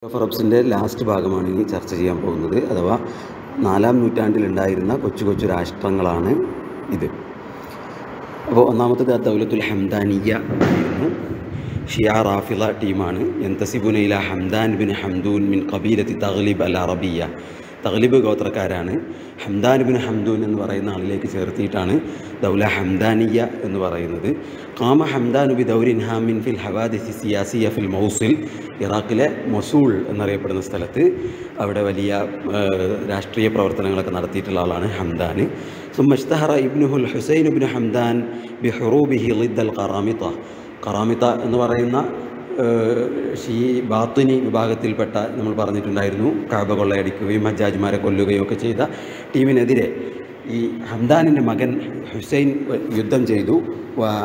ഫറബ്സിൻ്റെ last ഭാഗമാണ് ഇനി ചർച്ച ചെയ്യാൻ പോകുന്നത് അഥവാ നാലാം നൂറ്റാണ്ടിലുണ്ടായിരുന്ന കൊച്ചു കൊച്ചു രാഷ്ട്രങ്ങളാണ് ഇത് അപ്പോൾ ഒന്നാമത്തത് ദൗലത്തുൽ ഹംദാനിയ ആയിരുന്നു ഷിയ റാഫിള ടീമാണ് എന്തസിബുനയില ഹംദാൻ ബിൻ ഹംദൂൻ മിൻ കബീലത്തി തഗ്ലിബ് അൽ അറബിയ തഗ്ലിബ് ഗോത്രക്കാരാണ് ഹംദാൻ ബിൻ ഹംദൂൻ എന്ന് പറയുന്ന ആളിലേക്ക് ചേർത്തിയിട്ടാണ് ദൗല ഹംദാനിയ എന്ന് പറയുന്നത് കാമ ഹംദാൻ ബി ദൗരിൻ ഹാമിൻ ഫിൽ ഹവാദിസി സിയാസിയ ഫിൽ മൗസിൽ ഇറാഖിലെ മൊസൂൾ എന്നറിയപ്പെടുന്ന സ്ഥലത്ത് അവിടെ വലിയ ഏഹ്, രാഷ്ട്രീയ പ്രവർത്തനങ്ങളൊക്കെ നടത്തിയിട്ടുള്ള ആളാണ് ഹംദാൻ ثم اشتهر ابنه الحسين بن حمدان بحروبه ضد القرامطة قرامطة എന്ന് പറയുന്ന ഏഹ്, ഷീ ബാത്തിനി വിഭാഗത്തിൽപ്പെട്ട നമ്മൾ പറഞ്ഞിട്ടുണ്ടായിരുന്നു കാബ കൊള്ളയടിക്കുകയും ഹജ്ജാജ്മാരെ കൊല്ലുകയും ഒക്കെ ചെയ്ത ടീമിനെതിരെ ഈ ഹംദാനിൻ്റെ മകൻ ഹുസൈൻ യുദ്ധം ചെയ്തു വ-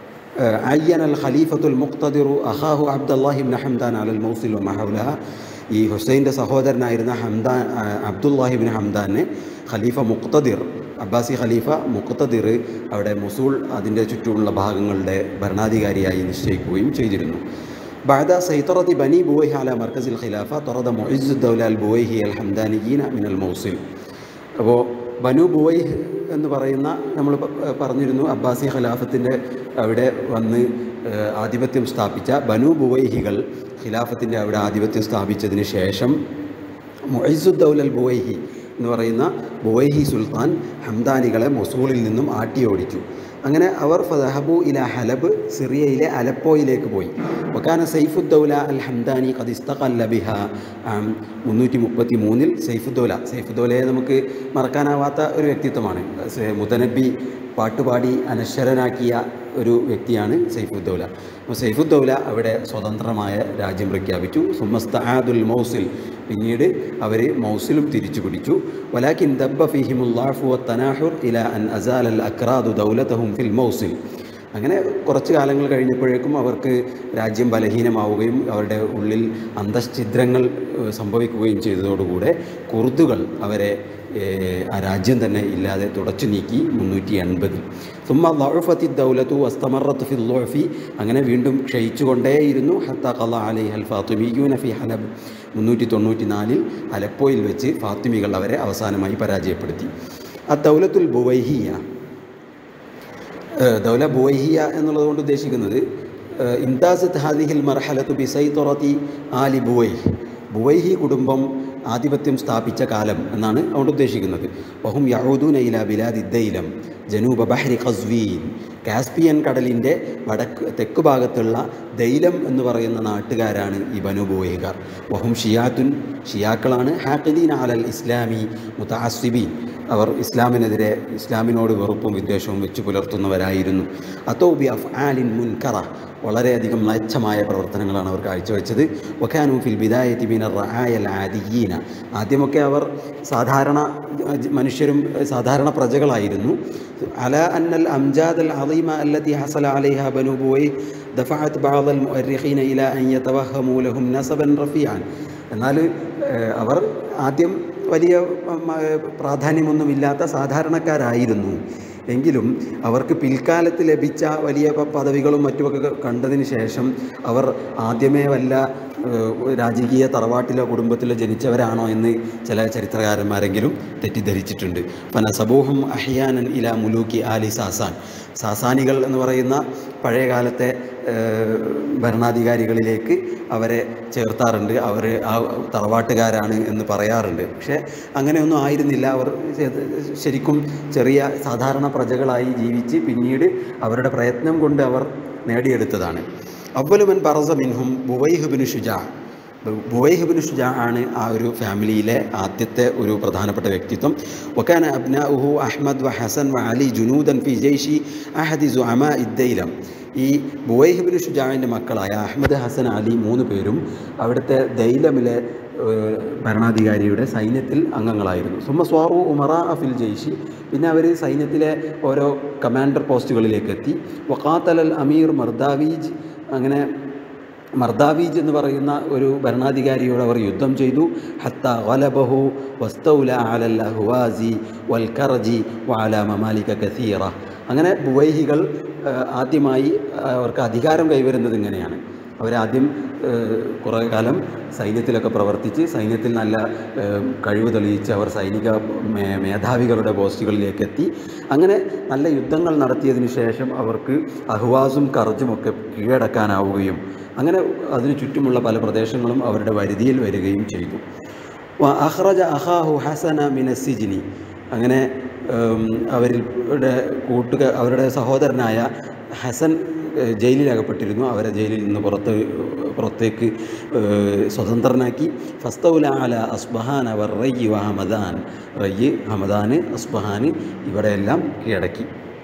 عين الخليفة المقتدر أخاه عبد الله بن حمدان على الموصل وما حولها ഈ ഹുസൈൻ്റെ സഹോദരനായിരുന്ന ഹംദാൻ ആ, അബ്ദുല്ലാഹിബിൻ ഹംദാനെ ഖലീഫ മുക്തദിർ അബ്ബാസി ഖലീഫ മുക്തദിർ അവിടെ മുസൂൾ അതിൻ്റെ ചുറ്റുമുള്ള ഭാഗങ്ങളുടെ ഭരണാധികാരിയായി നിശ്ചയിക്കുകയും ചെയ്തിരുന്നു بعد سيطرة بني بويه على مركز الخلافة طرد معز الدولة البويهي الحمدانيين من الموصل അപ്പോൾ ബനു ബുവൈഹ് എന്ന് പറയുന്ന നമ്മൾ പ- പറഞ്ഞിരുന്നു അബ്ബാസി ഖിലാഫത്തിൻ്റെ അവിടെ വന്ന് ഏഹ്, ആധിപത്യം സ്ഥാപിച്ച ബനു ബുവൈഹികൾ ഖിലാഫത്തിൻ്റെ അവിടെ ആധിപത്യം സ്ഥാപിച്ചതിന് ശേഷം മുഹൈസുദ്ദൗലൽ ബുവൈഹി എന്ന് പറയുന്ന ബുവൈഹി സുൽത്താൻ ഹംദാനികളെ മൊസൂളിൽ നിന്നും ആട്ടിയോടിച്ചു അങ്ങനെ അവർ ഫതഹബു ഇല ഹലബ് സിറിയയിലെ അലപ്പോയിലേക്ക് പോയി വക്കാന സൈഫുദ്ദൗല അൽ ഹംദാനി ഖദിസ്തഖല്ല ബിഹ ആം, മുന്നൂറ്റി മുപ്പത്തി മൂന്നിൽ സൈഫുദ്ദൗല സൈഫുദ്ദൗലയെ നമുക്ക് മറക്കാനാവാത്ത ഒരു വ്യക്തിത്വമാണ് സെ- മുതനബി പാട്ടുപാടി അനശ്വരനാക്കിയ ഒരു വ്യക്തിയാണ് സൈഫുദ്ദൗല അപ്പോൾ സൈഫുദ്ദൗല അവിടെ സ്വതന്ത്രമായ രാജ്യം പ്രഖ്യാപിച്ചു സുമസ്തആദുൽ മൗസിൽ പിന്നീട് അവർ മൗസിലും തിരിച്ചു പിടിച്ചു വലാക്കിൻ ദബ്ബ ഫിഹിമുല്ലാഫു വത്തനാഹുർ ഇല അൻ അസാൽ അൽ അക്രാദു ദൗലതഹും ഫിൽ മൗസിൽ അങ്ങനെ കുറച്ച് കാലങ്ങൾ കഴിഞ്ഞപ്പോഴേക്കും അവർക്ക് രാജ്യം ബലഹീനമാവുകയും അവരുടെ ഉള്ളിൽ അന്തശ്ചിദ്രങ്ങൾ ഏഹ്, സംഭവിക്കുകയും ചെയ്തതോടുകൂടെ കുർദുകൾ അവരെ ഏഹ്, ആ രാജ്യം തന്നെ ഇല്ലാതെ തുടച്ചു നീക്കി മുന്നൂറ്റി എൺപതിൽ സുമ്മ ലൗഫത്തി ദൗലത്തു വസ്തമറത്ത് ഫിൽ ലോഫി അങ്ങനെ വീണ്ടും ക്ഷയിച്ചുകൊണ്ടേയിരുന്നു ഹത്ത കല അലി ഹൽ ഫാത്തിമിയൂന ഫി ഹലബ് മുന്നൂറ്റി തൊണ്ണൂറ്റി നാലിൽ അലപ്പോയിൽ വെച്ച് ഫാത്തിമികൾ അവരെ അവസാനമായി പരാജയപ്പെടുത്തി ആ ദൗലത്തുൽ ബുവൈഹിയ ഏഹ് ദൗല ബുവൈഹിയ എന്നുള്ളത് കൊണ്ട് ഉദ്ദേശിക്കുന്നത് ഏഹ് ഇംതാസത്ത് ഹാദിഹിൽ മർഹലത്തു ബിസൈത്തൊറത്തി ആലി ബുവൈഹ് ബുവൈഹി കുടുംബം ആധിപത്യം സ്ഥാപിച്ച കാലം എന്നാണ് അതുകൊണ്ട് ഉദ്ദേശിക്കുന്നത് വഹും യഹൂദൂന ഇല ബിലാദി ദൈലം ജനൂബ ബഹ്രി ഖസ്വീൻ കാസ്പിയൻ കടലിൻ്റെ വടക്ക് തെക്ക് ഭാഗത്തുള്ള ദൈലം എന്ന് പറയുന്ന നാട്ടുകാരാണ് ഈ ബനു ബുവൈഹികാർ വഹും ഷിയാത്തുൻ ഷിയാക്കളാണ് ഹാഖിദീൻ അലൽ ഇസ്ലാമി മുതാസിബീൻ അവർ ഇസ്ലാമിനെതിരെ ഇസ്ലാമിനോട് വെറുപ്പും വിദ്വേഷവും വെച്ച് പുലർത്തുന്നവരായിരുന്നു അതോബി അഫ് ആലിൻ മുൻകറ വളരെയധികം മ്ലേച്ഛമായ പ്രവർത്തനങ്ങളാണ് അവർ കാഴ്ചവെച്ചത് വഖാനു ഫിൽ ബിദായത്തി ബിൻ റഹായൽ ആദിയീന ആദ്യമൊക്കെ അവർ സാധാരണ അഹ് മനുഷ്യരും അഹ് സാധാരണ പ്രജകളായിരുന്നു അല അന്നൽ അംജാദ് അൽ അലീമ അല്ലത്തി ഹസല അലൈഹ ബനു ബുവൈ ദഫഅത്ത് ബഅദ് അൽ മുഅർരിഖീന ഇല അൻ യതവഹമു ലഹും നസബൻ റഫീഅൻ എന്നാൽ ഏഹ്, അവർ ആദ്യം വലിയ ഉം, ഏഹ്, പ്രാധാന്യമൊന്നുമില്ലാത്ത സാധാരണക്കാരായിരുന്നു എങ്കിലും അവർക്ക് പിൽക്കാലത്ത് ലഭിച്ച വലിയ പ- പദവികളും മറ്റുമൊക്കെ ക- കണ്ടതിന് ശേഷം അവർ ആദ്യമേ വല്ല ഏഹ്, രാജകീയ തറവാട്ടിലോ കുടുംബത്തിലോ ജനിച്ചവരാണോ എന്ന് ചില ചരിത്രകാരന്മാരെങ്കിലും തെറ്റിദ്ധരിച്ചിട്ടുണ്ട് പന സമൂഹം അഹിയാനൻ ഇല മുലൂക്കി ആലി സാസാൻ സാസാനികൾ എന്ന് പറയുന്ന പഴയ കാലത്തെ ഏഹ്, ഭരണാധികാരികളിലേക്ക് അവരെ ചേർത്താറുണ്ട് അവർ ആ തറവാട്ടുകാരാണ് എന്ന് പറയാറുണ്ട് പക്ഷേ അങ്ങനെയൊന്നും ആയിരുന്നില്ല അവർ ചെ- ശരിക്കും ചെറിയ സാധാരണ പ്രജകളായി ജീവിച്ച് പിന്നീട് അവരുടെ പ്രയത്നം കൊണ്ട് അവർ നേടിയെടുത്തതാണ് അവലുമൻ പറസ മിൻഹും ബുവൈഹുബിന് ഷുജാ ബുവൈഹുബിന് ഷുജാ ആണ് ആ ഒരു ഫാമിലിയിലെ ആദ്യത്തെ ഒരു പ്രധാനപ്പെട്ട വ്യക്തിത്വം വക്കാന അബ്നാഉഹു അഹ്മദ് വ ഹസൻ വ അലി ജുനൂദൻ ഫി ജയ്ഷി അഹദി സുഅമ ഇദ്ദൈലം ഈ ബുവൈഹുബിന് ഷുജാവിൻ്റെ മക്കളായ അഹമ്മദ് ഹസൻ അലി മൂന്ന് പേരും അവിടുത്തെ ദൈലമിലെ ഏഹ്, ഭരണാധികാരിയുടെ സൈന്യത്തിൽ അംഗങ്ങളായിരുന്നു സുമ സ്വാറു ഉമറ അഫിൽ ജയ്ഷി പിന്നെ അവർ സൈന്യത്തിലെ ഓരോ കമാൻഡർ പോസ്റ്റുകളിലേക്ക് എത്തി വഖാത്തൽ അമീർ മർദാവീജ് അങ്ങനെ മർദാവീജ് എന്ന് പറയുന്ന ഒരു ഭരണാധികാരിയോട് അവർ യുദ്ധം ചെയ്തു ഹത്ത വലബഹു വസ്തൗല അലൽ ഹുവാസി വൽ കറജി വാല മമാലിക കസീറ അങ്ങനെ ബുവൈഹികൾ ആ, ആദ്യമായി ആ, അവർക്ക് അധികാരം കൈവരുന്നത് ഇങ്ങനെയാണ് അവരാദ്യം ഏഹ്, കുറേ കാലം സൈന്യത്തിലൊക്കെ പ്രവർത്തിച്ച് സൈന്യത്തിൽ നല്ല ഏഹ്, കഴിവ് തെളിയിച്ച് അവർ സൈനിക മേ- മേധാവികളുടെ പോസ്റ്റുകളിലേക്ക് എത്തി അങ്ങനെ നല്ല യുദ്ധങ്ങൾ നടത്തിയതിന് ശേഷം അവർക്ക് അഹ്വാസും കർജുമൊക്കെ കീഴടക്കാനാവുകയും അങ്ങനെ അതിനു ചുറ്റുമുള്ള പല പ്രദേശങ്ങളും അവരുടെ വരുതിയിൽ വരികയും ചെയ്തു വ അഹ്റജ അഹാഹു ഹസന മിനസിജിനി അങ്ങനെ ഉം, അവരുടെ കൂട്ടുക അവരുടെ സഹോദരനായ ഹസൻ ഏഹ്, ജയിലിലകപ്പെട്ടിരുന്നു അവരെ ജയിലിൽ നിന്ന് പുറത്ത് പുറത്തേക്ക് ഏഹ്, സ്വതന്ത്രനാക്കി ഫസ്തൗല അല അസ്ബഹാൻ അവർ റയ്യ് വ ഹമദാൻ റയ്യ് ഹമദാൻ അസ്ബഹാൻ ഇവിടെയെല്ലാം കീഴടക്കി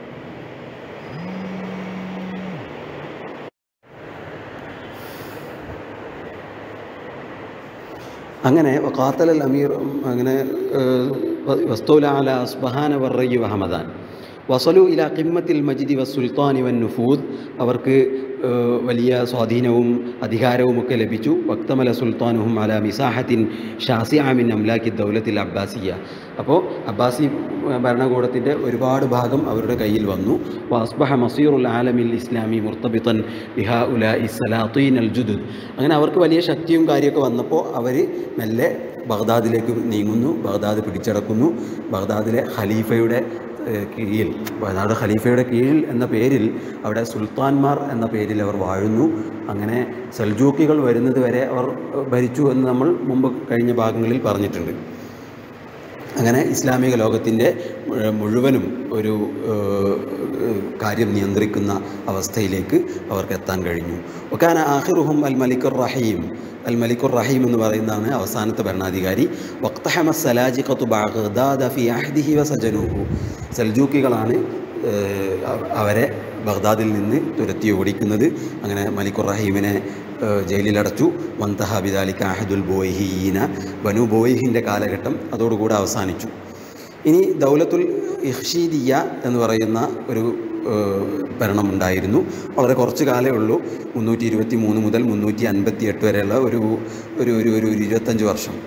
അങ്ങനെ ഖാത്തൽ അമീർ അങ്ങനെ വസ്തൂല അല അസ്ബഹാന വർറയ്യ് വഹമദാൻ വസലു ഇല കിമ്മത്തിൽ മജിദി വസുൽത്താനി വൻ നുഫൂദ് അവർക്ക് ഏഹ്, വലിയ സ്വാധീനവും അധികാരവുമൊക്കെ ലഭിച്ചു വക്തമല സുൽത്താനുഹും അല മിസാഹത്തിൻ ഷാസിയാമിൻ അംലാക്കി ദൗലത്തിൽ അബ്ബാസിയ അപ്പോൾ അബ്ബാസി ഭരണകൂടത്തിൻ്റെ ഒരുപാട് ഭാഗം അവരുടെ കയ്യിൽ വന്നു വാസ്ബഹ മസീറുൽ ആലമിൽ ഇസ്ലാമി മുർത്തബിത്തൻ ബിഹാ ഉല ഇസ്സലാത്തീൻ അൽ ജുദുദ് അങ്ങനെ അവർക്ക് വലിയ ശക്തിയും കാര്യമൊക്കെ വന്നപ്പോൾ അവർ മെല്ലെ ബഗ്ദാദിലേക്ക് നീങ്ങുന്നു ബഗ്ദാദ് പിടിച്ചടക്കുന്നു ബഗ്ദാദിലെ ഖലീഫയുടെ ഏഹ്, കീഴിൽ ബഗ്ദാദ് ഖലീഫയുടെ കീഴിൽ എന്ന പേരിൽ അവിടെ സുൽത്താൻമാർ എന്ന പേരിൽ അവർ വാഴുന്നു അങ്ങനെ സൽജൂക്കികൾ വരുന്നത് വരെ അവർ ഏഹ്, ഭരിച്ചു എന്ന് നമ്മൾ മുമ്പ് കഴിഞ്ഞ ഭാഗങ്ങളിൽ പറഞ്ഞിട്ടുണ്ട് അങ്ങനെ ഇസ്ലാമിക ലോകത്തിൻ്റെ മുഴ- മുഴുവനും ഒരു ഏഹ്, ഏഹ്, കാര്യം നിയന്ത്രിക്കുന്ന അവസ്ഥയിലേക്ക് അവർക്ക് എത്താൻ കഴിഞ്ഞു ഒക്കാന ആഹിറുഹും അൽ മലിക്കുർ റഹീം അൽ മലിക്കുർ റഹീം എന്ന് പറയുന്നതാണ് അവസാനത്തെ ഭരണാധികാരി വക്തഹമ സലാജിഖത്തു ബഗ്ദാദ ഫി അഹ്ദിഹി വസജനൂഹു സൽജൂക്കികളാണ് ഏഹ്, അവ- അവരെ ബഗ്ദാദിൽ നിന്ന് തുരത്തി ഓടിക്കുന്നത് അങ്ങനെ മലിക്കുർ റഹീമിനെ ഏഹ്, ജയിലിലടച്ചു വന്തഹ ബിദാലിക്ക അഹദുൽ ബോയ്ഹീന ബനു ബോയ്ഹിൻ്റെ കാലഘട്ടം അതോടുകൂടെ അവസാനിച്ചു ഇനി ദൗലത്തുൽ ഇഹ്ഷീദിയ എന്ന് പറയുന്ന ഒരു ഏഹ്, ഭരണമുണ്ടായിരുന്നു വളരെ കുറച്ച് കാലമേ ഉള്ളൂ മുന്നൂറ്റി ഇരുപത്തി മൂന്ന് മുതൽ മുന്നൂറ്റി അൻപത്തി എട്ട് വരെയുള്ള ഒരു ഒരു ഒരു ഒരു ഒരു ഇരുപത്തഞ്ച് വർഷം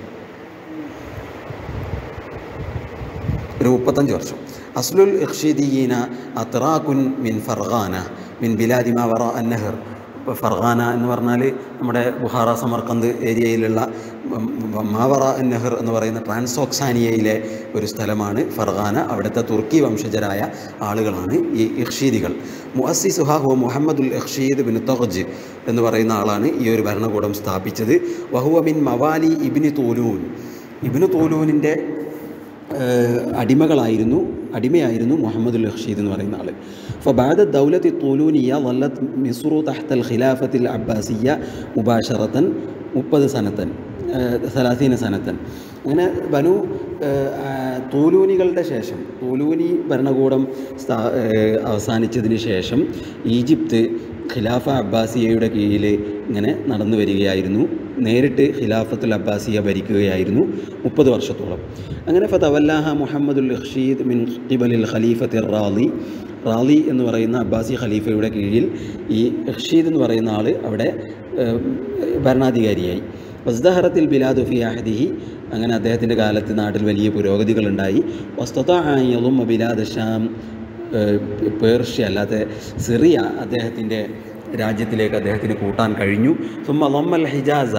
ഒരു മുപ്പത്തഞ്ച് വർഷം അസ്ലുൽ ഇഖ്ഷിദീന അത്രാഖുൻ മിൻ ഫർഖാന മിൻ ബിലാദി മാവറ അന്നഹർ ഇപ്പോൾ ഫർഖാന എന്ന് പറഞ്ഞാൽ നമ്മുടെ ബുഹാറ സമർക്കന്ത് ഏരിയയിലുള്ള ഉം, മാവറ അന്നഹർ എന്ന് പറയുന്ന ട്രാൻസോക്സാനിയയിലെ ഒരു സ്ഥലമാണ് ഫർഖാന അവിടുത്തെ തുർക്കി വംശജരായ ആളുകളാണ് ഈ ഇഖ്ഷീദികൾ മുഅസ്സി സുഹാഹു മുഹമ്മദുൽ ഇഖ്ഷീദ് ബിൻ തഹജ് എന്ന് പറയുന്ന ആളാണ് ഈ ഒരു ഭരണകൂടം സ്ഥാപിച്ചത് വഹുവ മിൻ മവാലി ഇബിന് തോലൂൻ ഇബിന് തോലൂനിൻ്റെ ഏഹ് അടിമകളായിരുന്നു അടിമയായിരുന്നു മുഹമ്മദുൽ റഷീദ് എന്ന് പറയുന്ന ആൾ ഫബാദ ദൗലത്ത് തോലൂനിയ വല്ലത്ത് മിസ്റു തഹ്തൽ ഖിലാഫത്തിൽ അബ്ബാസിയ മുബാഷറത്തൻ മുപ്പത് സനത്തൻ സലാസീന സനത്തൻ അങ്ങനെ ബനു ഏഹ്, ആ, തോലൂനികളുടെ ശേഷം തോലൂനി ഭരണകൂടം സ്ഥാ ഏഹ്, അവസാനിച്ചതിന് ശേഷം ഈജിപ്ത് ഖിലാഫ അബ്ബാസിയയുടെ കീഴിൽ ഇങ്ങനെ നടന്നു വരികയായിരുന്നു നേരിട്ട് ഖിലാഫത്തുൽ അബ്ബാസിയ ഭരിക്കുകയായിരുന്നു മുപ്പത് വർഷത്തോളം അങ്ങനെ ഫതവല്ലാഹ മുഹമ്മദുൽ ഇഖ്ഷീദ് മിൻ ഖിബലിൽ ഖലീഫത്ത് റാലി റാലി എന്ന് പറയുന്ന അബ്ബാസി ഖലീഫയുടെ കീഴിൽ ഈ ഇഖ്ഷീദ് എന്ന് പറയുന്ന ആൾ അവിടെ ഏഹ്, ഭരണാധികാരിയായി വസ്ദഹറത്തിൽ ബിലാദു ഫി അഹദിഹി അങ്ങനെ അദ്ദേഹത്തിൻ്റെ കാലത്ത് നാട്ടിൽ വലിയ പുരോഗതികളുണ്ടായി വസ്തയും ബിലാദ് ഷാം ഏഹ് പേർഷ്യ അല്ലാതെ സിറിയ അദ്ദേഹത്തിൻ്റെ രാജ്യത്തിലേക്ക് അദ്ദേഹത്തിന് കൂട്ടാൻ കഴിഞ്ഞു സുമ ലമ്മൽ ഹിജാസ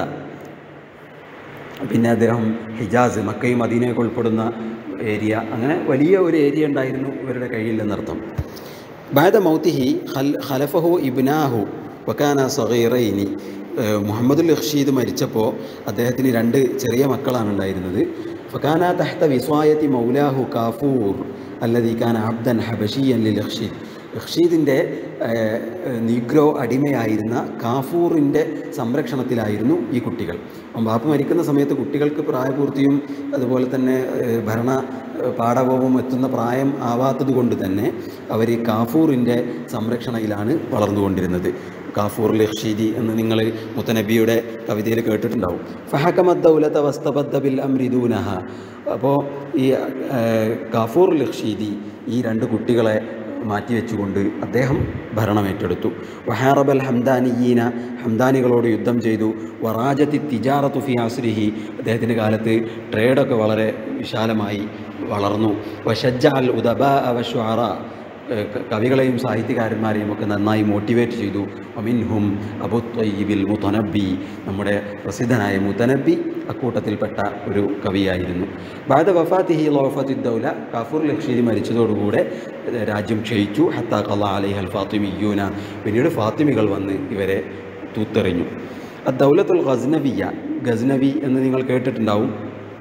പിന്നെ അദ്ദേഹം ഹിജാസ് മക്കയും മദീനയൊക്കെ ഉൾപ്പെടുന്ന ഏരിയ അങ്ങനെ വലിയ ഒരു ഏരിയ ഉണ്ടായിരുന്നു ഇവരുടെ കയ്യിൽ എന്നർത്ഥം ബാദ മൗത്തിഹി ഖൽ ഖലഫഹു ഇബ്നാഹു വക്കാന സഗീറൈനി ഏഹ് മുഹമ്മദുൽ ഇഖ്ഷീദ് മരിച്ചപ്പോൾ അദ്ദേഹത്തിന് രണ്ട് ചെറിയ മക്കളാണ് ഉണ്ടായിരുന്നത് ഫക്കാന തഹ്ത വിസ്വായത്തി മൗലാഹു കാഫൂർ അല്ലദീ കാന അബ്ദൻ ഹബഷിയൻ ലിൽ ഇഖ്ഷീദ് ഇഖ്ഷീദിൻ്റെ നീഗ്രോ അടിമയായിരുന്ന കാഫൂറിൻ്റെ സംരക്ഷണത്തിലായിരുന്നു ഈ കുട്ടികൾ അപ്പം ബാപ്പ മരിക്കുന്ന സമയത്ത് കുട്ടികൾക്ക് പ്രായപൂർത്തിയും അതുപോലെ തന്നെ ഏഹ്, ഭരണ ഏഹ്, പാഠവവും എത്തുന്ന പ്രായം ആവാത്തത് കൊണ്ട് തന്നെ അവർ കാഫൂറിൻ്റെ സംരക്ഷണയിലാണ് വളർന്നുകൊണ്ടിരുന്നത് കാഫൂർ ലക്ഷീദി എന്ന് നിങ്ങൾ മുത്തനബിയുടെ കവിതയിൽ കേട്ടിട്ടുണ്ടാവും ഫഹക്കമദ് ദൗലത വസ്തബദ്ദ ബിൽ അമ്രിദൂനഹ അപ്പോൾ ഈ ഏഹ്, കാഫൂർ ലക്ഷീദി ഈ രണ്ട് കുട്ടികളെ മാറ്റിവെച്ചുകൊണ്ട് അദ്ദേഹം ഭരണം ഏറ്റെടുത്തു വഹാറബൽ ഹംദാനിയീന ഹംദാനികളോട് യുദ്ധം ചെയ്തു വറാജത്തി തിജാറത്തു ഫി ആസ്രിഹി അദ്ദേഹത്തിൻ്റെ കാലത്ത് ട്രേഡൊക്കെ വളരെ വിശാലമായി വളർന്നു വഷജ്ജ അൽ ഉദബ അവ ഷുഅറ ഏഹ്, ക- കവികളെയും സാഹിത്യകാരന്മാരെയും ഒക്കെ നന്നായി മോട്ടിവേറ്റ് ചെയ്തു അമിൻഹും അബു ത്വയ്യിബിൽ മുത്തനബി നമ്മുടെ പ്രസിദ്ധനായ മുത്തനബി അക്കൂട്ടത്തിൽപ്പെട്ട ഒരു കവിയായിരുന്നു ബാദ വഫാത്തിഹി ലോഫത്തി ദൗല കാഫൂർ ലക്ഷീരി മരിച്ചതോടുകൂടെ ഏഹ്, രാജ്യം ക്ഷയിച്ചു ഹത്താ കള്ള അലൈഹൽ ഫാത്തിമിയൂന പിന്നീട് ഫാത്തിമികൾ വന്ന് ഇവരെ തൂത്തെറിഞ്ഞു ദൗലത്തുൽ ഗസ്നവിയ ഗസ്നവി എന്ന് നിങ്ങൾ കേട്ടിട്ടുണ്ടാവും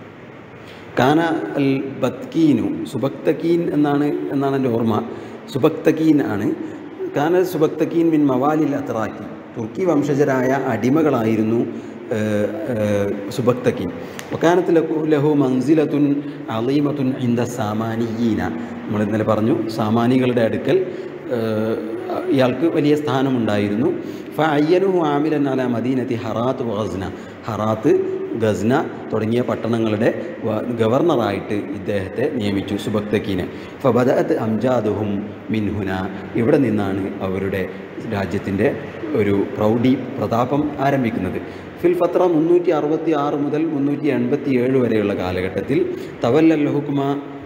കാന അൽ ബത്കീനു സുബക്തക്കീൻ എന്നാണ് എന്നാണ് എൻ്റെ ഓർമ്മ സുബക്തക്കീൻ ആണ് കാന സുബക്തക്കീൻ മിൻ മവാലിൽ അത്രാക്കി തുർക്കി വംശജരായ അടിമകളായിരുന്നു ഏഹ്, ഏഹ്, സുബക്തക്കീൻ വക്കാനത്ത് ലഹു ലഹു മൻസിലത്തുൻ അലീമത്തുൻ ഇന്ദ സാമാനിയീന നമ്മൾ ഇന്നലെ പറഞ്ഞു സാമാനികളുടെ അടുക്കൽ ഏഹ്, ഇയാൾക്ക് വലിയ സ്ഥാനമുണ്ടായിരുന്നു ഫ അയ്യനുഹു ആമിലൻ അല മദീനത്തി ഹറാത്ത് ഗസ്ന ഹറാത്ത് ഗസ്ന തുടങ്ങിയ പട്ടണങ്ങളുടെ വ- ഗവർണറായിട്ട് ഇദ്ദേഹത്തെ നിയമിച്ചു സുബക്തക്കീനെ ഫബദഅത്ത് അംജാദുഹും മിൻഹുന ഇവിടെ നിന്നാണ് അവരുടെ രാജ്യത്തിൻ്റെ ഒരു പ്രൗഢി പ്രതാപം ആരംഭിക്കുന്നത് ഫിൽ ഫത്ര മുന്നൂറ്റി അറുപത്തി ആറ് മുതൽ മുന്നൂറ്റി എൺപത്തി ഏഴ് വരെയുള്ള കാലഘട്ടത്തിൽ തവല്ലൽ ഹുക്മ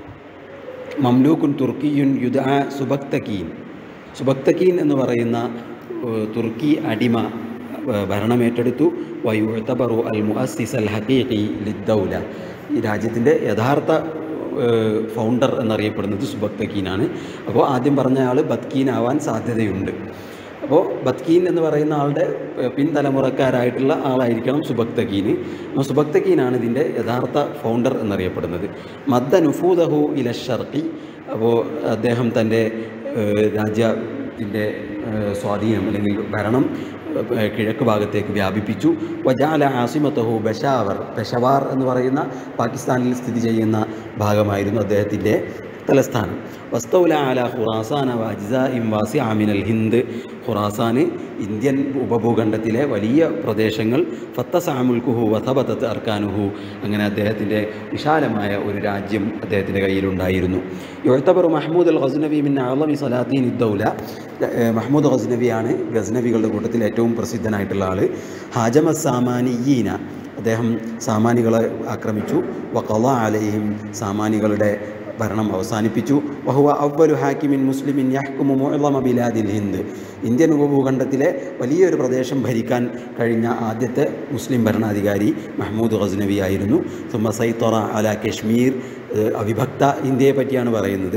മംലൂക്കുൻ തുർക്കിയുൻ യുദ സുബക്തക്കീൻ സുബക്തക്കീൻ എന്ന് പറയുന്ന ഏഹ്, തുർക്കി അടിമ ഏഹ്, ഭരണമേറ്റെടുത്തു വയുത്തബറു അൽ മുഅസ്സിസ് അൽ ഹഖീഖി ലിദ്ദൗല ഈ രാജ്യത്തിൻ്റെ യഥാർത്ഥ ഏഹ്, ഫൗണ്ടർ എന്നറിയപ്പെടുന്നത് സുബക്തക്കീനാണ് അപ്പോൾ ആദ്യം പറഞ്ഞ ആൾ ബത്കീനാവാൻ സാധ്യതയുണ്ട് അപ്പോൾ ബത്കീൻ എന്ന് പറയുന്ന ആളുടെ ഏഹ്, പിൻതലമുറക്കാരായിട്ടുള്ള ആളായിരിക്കണം സുബക്തകീന് അപ്പോൾ സുബക്തകീനാണ് ഇതിൻ്റെ യഥാർത്ഥ ഫൗണ്ടർ എന്നറിയപ്പെടുന്നത് മദ്ദ നുഫൂദഹു ഇല ഷർക്കി അപ്പോൾ അദ്ദേഹം തൻ്റെ ഏഹ്, രാജ്യത്തിൻ്റെ ഏഹ്, സ്വാധീനം അല്ലെങ്കിൽ ഭരണം ഏഹ്, കിഴക്ക് ഭാഗത്തേക്ക് വ്യാപിപ്പിച്ചു വജാല ആസിമത്തഹു ബഷാവർ പെഷവാർ എന്ന് പറയുന്ന പാകിസ്ഥാനിൽ സ്ഥിതി ചെയ്യുന്ന ഭാഗമായിരുന്നു അദ്ദേഹത്തിൻ്റെ തലസ്ഥാനം വസ്തൗല ആല ഖുറാസാന വജ്സ ഇം വാസി ആമിനൽ ഹിന്ദ് ഖുറാസാന് ഇന്ത്യൻ ഉപഭൂഖണ്ഡത്തിലെ വലിയ പ്രദേശങ്ങൾ ഫത്തസാമുൽക്കുഹു വസബത്തത്ത് അർക്കാനുഹു അങ്ങനെ അദ്ദേഹത്തിൻ്റെ വിശാലമായ ഒരു രാജ്യം അദ്ദേഹത്തിൻ്റെ കയ്യിലുണ്ടായിരുന്നു യുഴത്തബർ മഹ്മൂദ് അൽ ഗസ്നബി മിൻ അളമി സലാത്തീൻ ഇദ്ദൗല ഏഹ് മഹ്മൂദ് ഗസ്നബിയാണ് ഗസ്നബികളുടെ കൂട്ടത്തിൽ ഏറ്റവും പ്രസിദ്ധനായിട്ടുള്ള ആൾ ഹാജമ സാമാനിയീന അദ്ദേഹം സാമാനികളെ ആക്രമിച്ചു വഖള അലൈഹിം സാമാനികളുടെ ഭരണം അവസാനിപ്പിച്ചു വഹുവ അവ്വലു ഹാക്കിമിൻ മുസ്ലിമിൻ യഹ്കുമു മുഅ്ളമ ബിലാദിൽ ഹിന്ദ് ഇന്ത്യൻ ഉപഭൂഖണ്ഡത്തിലെ വലിയൊരു പ്രദേശം ഭരിക്കാൻ കഴിഞ്ഞ ആദ്യത്തെ മുസ്ലിം ഭരണാധികാരി മഹ്മൂദ് ഗസ്നവി ആയിരുന്നു സുമ സൈത്തൊറ അല കശ്മീർ ഏഹ് അവിഭക്ത ഇന്ത്യയെ പറ്റിയാണ് പറയുന്നത്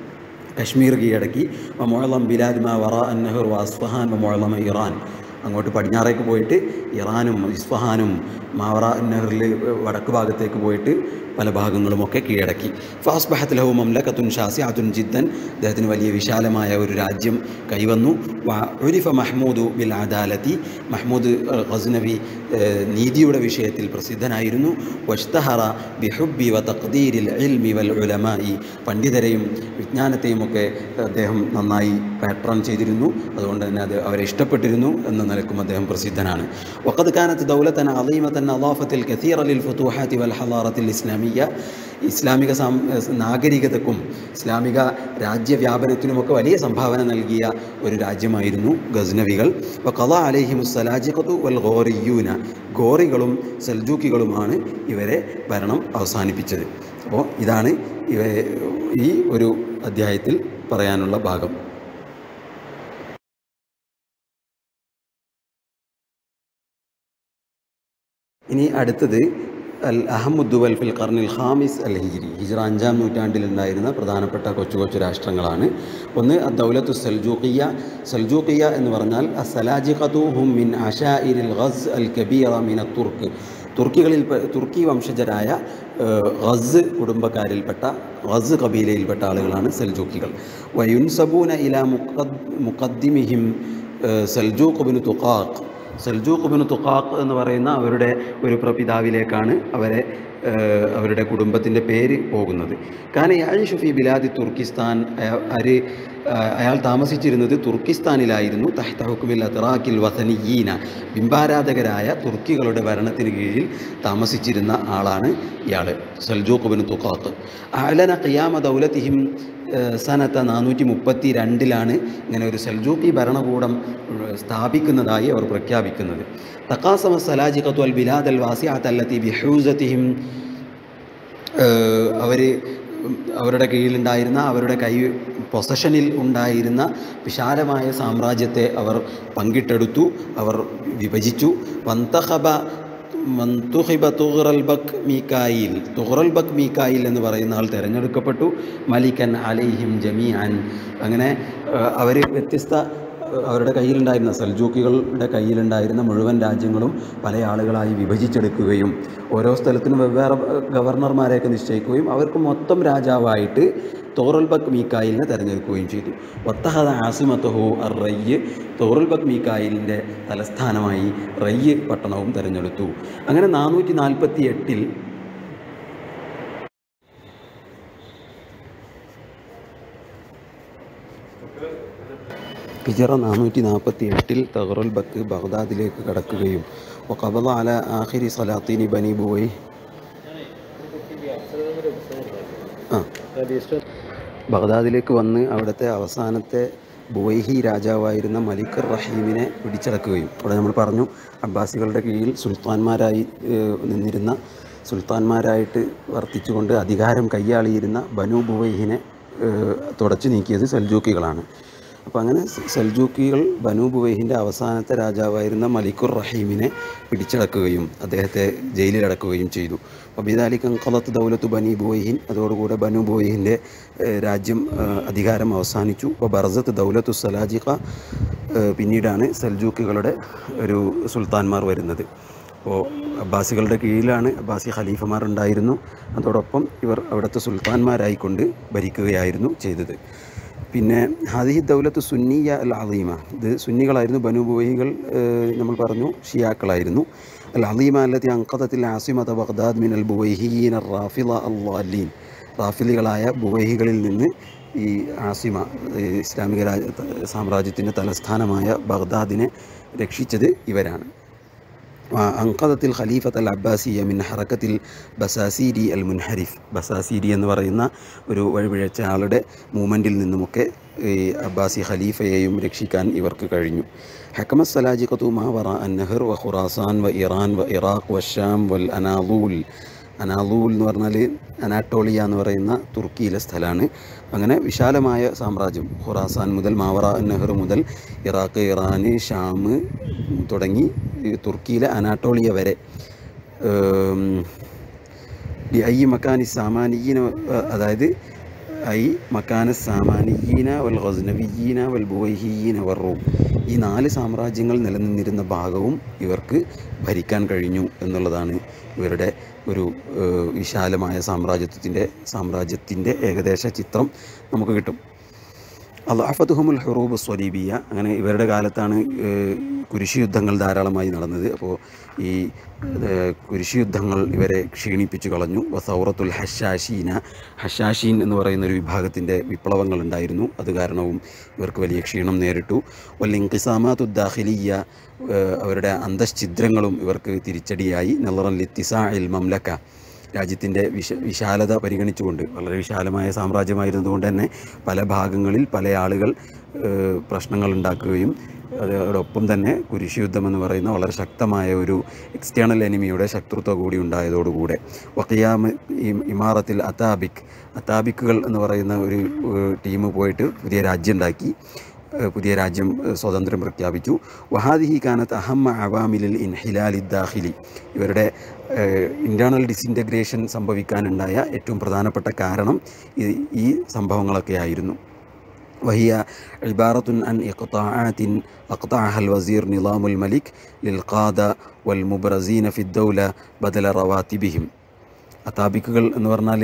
കശ്മീർ കീഴടക്കി മൊഴലം ബിലാദ് മാ വറ അന്നഹർ വസ്ഫഹാൻ മൊഴലമ ഇറാൻ അങ്ങോട്ട് പടിഞ്ഞാറേക്ക് പോയിട്ട് ഇറാനും ഇസ്ഫഹാനും മാവറ നെഹറിൽ വടക്ക് ഭാഗത്തേക്ക് പോയിട്ട് പല ഭാഗങ്ങളുമൊക്കെ കീഴടക്കി ഫാസ്ബഹത്ത് ലഹു മംലക്കത്തുൻ ഷാസിയാത്തുൻ ജിദ്ദൻ അദ്ദേഹത്തിന് വലിയ വിശാലമായ ഒരു രാജ്യം കൈവന്നു വ- ഉരിഫ മഹ്മൂദു ബിൽ അദാലത്തി മഹ്മൂദ് അഹ് ഗസ്നവി ഏഹ്, നീതിയുടെ വിഷയത്തിൽ പ്രസിദ്ധനായിരുന്നു വഷ്തഹറ ബിഹുബി വ തഖ്ദീരിൽ ഇൽമി വൽ ഉലമായി പണ്ഡിതരെയും വിജ്ഞാനത്തെയും ഒക്കെ അദ്ദേഹം നന്നായി പാട്രൺ ചെയ്തിരുന്നു അതുകൊണ്ട് തന്നെ അത് അവരെ ഇഷ്ടപ്പെട്ടിരുന്നു എന്ന നിലക്കും അദ്ദേഹം പ്രസിദ്ധനാണ് വഖദ് കാനത്ത് ദൗലത്തൻ അലീമത്തൻ അലാഫത്തിൽ കസീർ അലിൽ ഫുത്തൂഹാത്തി വൽ ഹലാറത്തിൽ ഇസ്ലാമിയ ഇസ്ലാമിക സാം നാഗരികതക്കും ഇസ്ലാമിക രാജ്യവ്യാപനത്തിനുമൊക്കെ വലിയ സംഭാവന നൽകിയ ഒരു രാജ്യമായിരുന്നു ഗസ്നവികൾ അപ്പോൾ കല അലഹിമു സലാജിഖത്തു വൽ ഗോറിയൂന ഗോറികളും സൽജൂക്കികളുമാണ് ഇവരെ ഭരണം അവസാനിപ്പിച്ചത് അപ്പോൾ ഇതാണ് ഇവ ഈ ഒരു അധ്യായത്തിൽ പറയാനുള്ള ഭാഗം ഇനി അടുത്തത് അൽ അഹമ്മദുവൽ ഫിൽ കർണിൽ ഖാമിസ് അൽ ഹിജ്രി ഹിജ്റ അഞ്ചാം നൂറ്റാണ്ടിലുണ്ടായിരുന്ന പ്രധാനപ്പെട്ട കൊച്ചു കൊച്ചു രാഷ്ട്രങ്ങളാണ് ഒന്ന് ദൗലത്തു സൽജൂഖിയ സൽജൂഖിയ എന്ന് പറഞ്ഞാൽ അസലാജിഖത്തു ഹും മിൻ അഷാഇരിൽ ഗസ് അൽ കബീറ മിന തുർക്ക് തുർക്കികളിൽ തുർക്കി വംശജരായ ഏഹ്, ഗസ് കുടുംബക്കാരിൽപ്പെട്ട ഗസ് കബീലയിൽപ്പെട്ട ആളുകളാണ് സൽജൂക്കികൾ വയുൻസബൂന ഇല മുഖദ് മുഖദ്ദിമിഹിം ഏഹ്, സൽജൂഖ് ബിൻ തുഖാഖ് സൽജൂഖ് ബിൻ തുഖാഖ് എന്ന് പറയുന്ന അവരുടെ ഒരു പ്രപിതാവിലേക്കാണ് അവരെ ഏഹ്, അവരുടെ കുടുംബത്തിൻ്റെ പേര് പോകുന്നത് കാരണം യായിഷു ഫി ബിലാദി തുർക്കിസ്ഥാൻ അയ- അര് ആഹ് അയാൾ താമസിച്ചിരുന്നത് തുർക്കിസ്ഥാനിലായിരുന്നു തഹ്ത ഹുക്കുമിൽ അത്റാഖിൽ വസനിയീന ബിംബാരാധകരായ തുർക്കികളുടെ ഭരണത്തിന് കീഴിൽ താമസിച്ചിരുന്ന ആളാണ് ഇയാൾ സൽജൂഖ് ബിൻ തുഖാഖ് അലന ഖിയാമ ദൗലത്തിഹിം ഏഹ് സനത്ത നാനൂറ്റി മുപ്പത്തി രണ്ടിലാണ് ഇങ്ങനെ ഒരു സൽജൂക്കി ഭരണകൂടം ഏഹ് സ്ഥാപിക്കുന്നതായി അവർ പ്രഖ്യാപിക്കുന്നത് തക്കാസമ സലാജിഖത്തു അൽ ബിലാദ് അൽ വാസിയാത്ത് അല്ലത്തി ബിഹൂസത്തിഹിം അവർ അവരുടെ കീഴിലുണ്ടായിരുന്ന അവരുടെ കൈ പൊസഷനിൽ ഉണ്ടായിരുന്ന വിശാലമായ സാമ്രാജ്യത്തെ അവർ പങ്കിട്ടെടുത്തു അവർ വിഭജിച്ചു വന്തഹബ മന്തുഹിബ Tughril Beg Mikail Tughril Beg Mikail എന്ന് പറയുന്ന ആൾ തിരഞ്ഞെടുക്കപ്പെട്ടു മലിക്കൻ അലൈഹിം ജമീഅൻ അങ്ങനെ അവർ വ്യത്യസ്ത ഏഹ്, അവരുടെ കയ്യിലുണ്ടായിരുന്ന സൽജൂക്കികളുടെ കയ്യിലുണ്ടായിരുന്ന മുഴുവൻ രാജ്യങ്ങളും പല ആളുകളായി വിഭജിച്ചെടുക്കുകയും ഓരോ സ്ഥലത്തിനും വെവ്വേറെ ഏഹ്, ഗവർണർമാരെയൊക്കെ നിശ്ചയിക്കുകയും അവർക്ക് മൊത്തം രാജാവായിട്ട് തോറൽ ബക് മീക്കായിലിനെ തിരഞ്ഞെടുക്കുകയും ചെയ്തു വത്തഹദ ആസിമത്തഹു അർ റയ്യ് തോറൽ ബക് മീക്കായിലിൻ്റെ തലസ്ഥാനമായി റയ്യ് പട്ടണവും തിരഞ്ഞെടുത്തു അങ്ങനെ നാനൂറ്റി നാൽപ്പത്തി എട്ടിൽ ഹിജറ നാനൂറ്റി നാൽപ്പത്തി എട്ടിൽ തഹറുൽ ബക്ക് ബഗ്ദാദിലേക്ക് കടക്കുകയും വഖബദ അല ആഖിരി സലാത്തീനി ബനി ബുവൈ ആ ബഗ്ദാദിലേക്ക് വന്ന് അവിടുത്തെ അവസാനത്തെ ബുവൈഹി രാജാവായിരുന്ന മലിക്കർ റഹീമിനെ പിടിച്ചടക്കുകയും അവിടെ നമ്മൾ പറഞ്ഞു അബ്ബാസികളുടെ കീഴിൽ സുൽത്താൻമാരായി ഏഹ്, നിന്നിരുന്ന സുൽത്താൻമാരായിട്ട് വർത്തിച്ചുകൊണ്ട് അധികാരം കൈയാളിയിരുന്ന ബനു ബുവൈഹിനെ ഏഹ്, തുടച്ചു നീക്കിയത് സൽജൂക്കികളാണ് അപ്പോൾ അങ്ങനെ സ- സൽജൂക്കികൾ ബനു ബുവൈഹിൻ്റെ അവസാനത്തെ രാജാവായിരുന്ന മലിക്കുർ റഹീമിനെ പിടിച്ചടക്കുകയും അദ്ദേഹത്തെ ജയിലിലടക്കുകയും ചെയ്തു അബിദാലിക്കൻ ഖലത്ത് ദൗലത്ത് ബനി ബുവൈഹിൻ അതോടുകൂടെ ബനു ബുവൈഹിൻ്റെ ഏഹ്, രാജ്യം ഏഹ്, അധികാരം അവസാനിച്ചു അപ്പോൾ ബർസത്ത് ദൗലത്തു സലാജിഖ ഏഹ്, പിന്നീടാണ് സൽജൂക്കികളുടെ ഒരു സുൽത്താൻമാർ വരുന്നത് അപ്പോൾ അബ്ബാസികളുടെ കീഴിലാണ് അബ്ബാസി ഖലീഫമാർ ഉണ്ടായിരുന്നു അതോടൊപ്പം ഇവർ അവിടുത്തെ സുൽത്താൻമാരായിക്കൊണ്ട് ഭരിക്കുകയായിരുന്നു ചെയ്തത് പിന്നെ ഹാദിഹി ദൗലത്ത് സുന്നിയ അൽ അലീമ ഇത് സുന്നികളായിരുന്നു ബനു ബുവൈകൾ നമ്മൾ പറഞ്ഞു ഷിയാക്കളായിരുന്നു അൽ അലീമ അല്ലത്തി അങ്കതത്തിൽ ആസിമത ബഗ്ദാദ് മിൻ അൽ ബുവൈഹീൻ റാഫില അള്ളീൻ റാഫിലികളായ ബുവൈഹികളിൽ നിന്ന് ഈ ആസിമ ഈ ഇസ്ലാമിക രാജ സാമ്രാജ്യത്തിൻ്റെ തലസ്ഥാനമായ ബഗ്ദാദിനെ രക്ഷിച്ചത് ഇവരാണ് അങ്കദത്തിൽ ഖലീഫത്ത് അൽ അബ്ബാസിയ മിൻ ഹറക്കത്തിൽ ബസാസീരി അൽ മുൻഹരിഫ് ബസാസീരി എന്ന് പറയുന്ന ഒരു വഴിപിഴച്ച ആളുടെ മൂവ്മെൻറ്റിൽ നിന്നുമൊക്കെ ഈ അബ്ബാസി ഖലീഫയെയും രക്ഷിക്കാൻ ഇവർക്ക് കഴിഞ്ഞു ഹക്കമ സലാജിഖത്തു മാവറ അൻ നെഹർ വ ഖുറാസാൻ വ ഇറാൻ വ ഇറാഖ് വ ഷാം വൽ അനാലൂൽ അനാലൂൽ എന്ന് പറഞ്ഞാൽ അനാട്ടോളിയ എന്ന് പറയുന്ന തുർക്കിയിലെ സ്ഥലമാണ് അങ്ങനെ വിശാലമായ സാമ്രാജ്യം ഖുറാസാൻ മുതൽ മാവറ നെഹ്റു മുതൽ ഇറാഖ് ഇറാൻ ഷാം തുടങ്ങി ഈ തുർക്കിയിലെ അനാട്ടോളിയ വരെ ഏം, ഈ ഐ മക്കാനി സാമാനിയീന അതായത് ഐ മക്കാന സാമാനിയീന വൽ ഗസ്നവിയീന വൽ ബുവൈഹീന വർ റൂം ഈ നാല് സാമ്രാജ്യങ്ങൾ നിലനിന്നിരുന്ന ഭാഗവും ഇവർക്ക് ഭരിക്കാൻ കഴിഞ്ഞു എന്നുള്ളതാണ് ഇവരുടെ ഒരു ഏഹ്, വിശാലമായ സാമ്രാജ്യത്തിൻ്റെ സാമ്രാജ്യത്തിൻ്റെ ഏകദേശ ചിത്രം നമുക്ക് കിട്ടും അള്ളാഫത്തുഹമുൽ ഹുറൂബ് സ്വലീബിയ അങ്ങനെ ഇവരുടെ കാലത്താണ് ഏഹ്, കുരിശ് യുദ്ധങ്ങൾ ധാരാളമായി നടന്നത് അപ്പോൾ ഈ ഏഹ്, കുരിശ് യുദ്ധങ്ങൾ ഇവരെ ക്ഷീണിപ്പിച്ചു കളഞ്ഞു വസൗറത്തുൽ ഹഷാഷീന ഹഷാഷീൻ എന്ന് പറയുന്ന ഒരു വിഭാഗത്തിൻ്റെ വിപ്ലവങ്ങൾ ഉണ്ടായിരുന്നു അത് കാരണവും ഇവർക്ക് വലിയ ക്ഷീണം നേരിട്ടു വല്ലിങ്കിസാമാത്തുദ്ദാഖിലിയ അവരുടെ അന്തശ്ചിദ്രങ്ങളും ഇവർക്ക് തിരിച്ചടിയായി നെല്ലറൻ ലിത്തിസാ ഇൽ മംലക്ക രാജ്യത്തിൻ്റെ വിശ വിശാലത പരിഗണിച്ചുകൊണ്ട് വളരെ വിശാലമായ സാമ്രാജ്യമായിരുന്നതുകൊണ്ട് തന്നെ പല ഭാഗങ്ങളിൽ പല ആളുകൾ ഏഹ്, പ്രശ്നങ്ങൾ ഉണ്ടാക്കുകയും അതോടൊപ്പം തന്നെ കുരിശ് യുദ്ധം എന്ന് പറയുന്ന വളരെ ശക്തമായ ഒരു എക്സ്റ്റേണൽ എനിമിയുടെ ശത്രുത്വ കൂടി ഉണ്ടായതോടുകൂടെ വക്കിയാമ് ഇമാറത്തിൽ അതാബിക് അതാബിക്കുകൾ എന്ന് പറയുന്ന ഒരു ടീം പോയിട്ട് പുതിയ രാജ്യം ഉണ്ടാക്കി ഏഹ് പുതിയ രാജ്യം ഏഹ് സ്വതന്ത്രം പ്രഖ്യാപിച്ചു വഹാദിഹി കാനത്ത് അഹമ്മ അവാമിലിൽ ഇൻഹിലാലി ദാഖിലി ഇവരുടെ ഇൻറ്റേർണൽ ഡിസിൻറ്റഗ്രേഷൻ സംഭവിക്കാനുണ്ടായ ഏറ്റവും പ്രധാനപ്പെട്ട കാരണം ഈ ഈ സംഭവങ്ങളൊക്കെ ആയിരുന്നു وهي عبارة عن إقطاعات أقطعها الوزير نظام الملك للقادة والمبرزين في الدولة بدل رواتبهم അതാബിക്കുകൾ എന്ന് പറഞ്ഞാൽ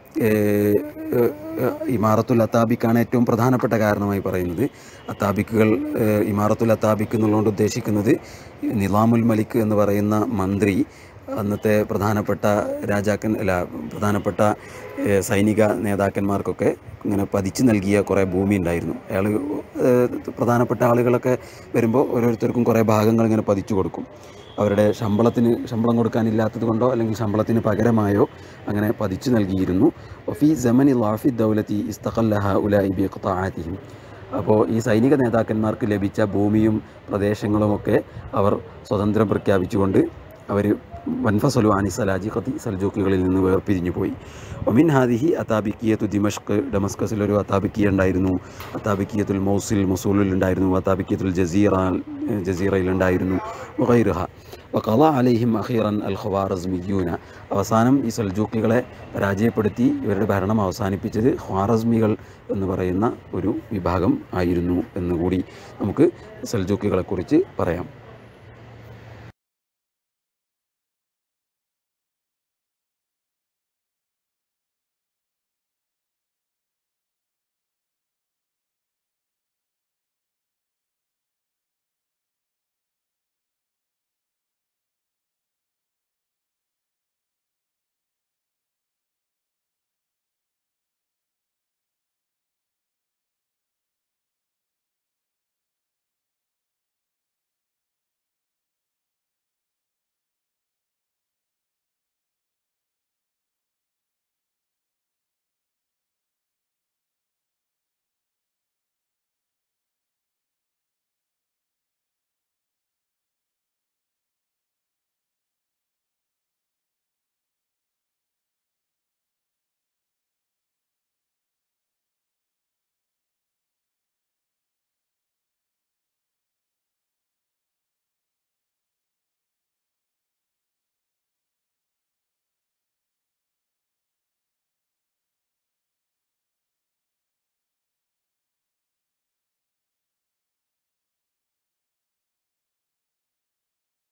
ഇമാറത്തുൽ അത്താബിക്കാണ് ഏറ്റവും പ്രധാനപ്പെട്ട കാരണമായി പറയുന്നത് അത്താബിക്കുകൾ ഏഹ്, ഇമാറത്തുൽ അത്താബിക്ക് എന്നുള്ളതുകൊണ്ട് ഉദ്ദേശിക്കുന്നത് നിലാമുൽ മലിക് എന്ന് പറയുന്ന മന്ത്രി അന്നത്തെ പ്രധാനപ്പെട്ട രാജാക്കൻ അല്ല പ്രധാനപ്പെട്ട ഏഹ്, സൈനിക നേതാക്കന്മാർക്കൊക്കെ ഇങ്ങനെ പതിച്ചു നൽകിയ കുറേ ഭൂമി ഉണ്ടായിരുന്നു അയാൾ പ്രധാനപ്പെട്ട ആളുകളൊക്കെ വരുമ്പോൾ ഓരോരുത്തർക്കും കുറേ ഭാഗങ്ങൾ ഇങ്ങനെ പതിച്ചു കൊടുക്കും അവരുടെ ശമ്പളത്തിന് ശമ്പളം കൊടുക്കാനില്ലാത്തത് കൊണ്ടോ അല്ലെങ്കിൽ ശമ്പളത്തിന് പകരമായോ അങ്ങനെ പതിച്ചു നൽകിയിരുന്നു ഫി ജമനി ലാഫി ദൗലത്തി ഇസ്തഖല്ലഹ ഉലായി ബി ഖത്താഅത്തിഹിം അപ്പോൾ ഈ സൈനിക നേതാക്കന്മാർക്ക് ലഭിച്ച ഭൂമിയും പ്രദേശങ്ങളുമൊക്കെ അവർ സ്വതന്ത്രം പ്രഖ്യാപിച്ചുകൊണ്ട് അവർ വൻഫസലു അനി സലാജിഖത്തി സൽജൂക്കികളിൽ നിന്ന് വേർപിരിഞ്ഞു പോയി ഒമിൻ ഹാദിഹി അത്താബിക്കിയത്തു ദിമഷ്ക് ഡമസ്കസിൽ ഒരു അത്താബിക്കിയ ഉണ്ടായിരുന്നു അത്താബിക്കിയത്തുൽ മൗസിൽ മൊസൂലിൽ ഉണ്ടായിരുന്നു അത്താബിക്കിയത്തുൽ ജസീറ ജസീറയിൽ ഉണ്ടായിരുന്നു വൈറുഹ വഖള അലൈഹിം അഖീറൻ അൽ ഖവാറസ്മിയൂന അവസാനം ഈ സൽജൂക്കികളെ പരാജയപ്പെടുത്തി ഇവരുടെ ഭരണം അവസാനിപ്പിച്ചത് ഖ്വാറസ്മികൾ എന്ന് പറയുന്ന ഒരു വിഭാഗം ആയിരുന്നു എന്നുകൂടി നമുക്ക് സൽജൂക്കികളെക്കുറിച്ച് പറയാം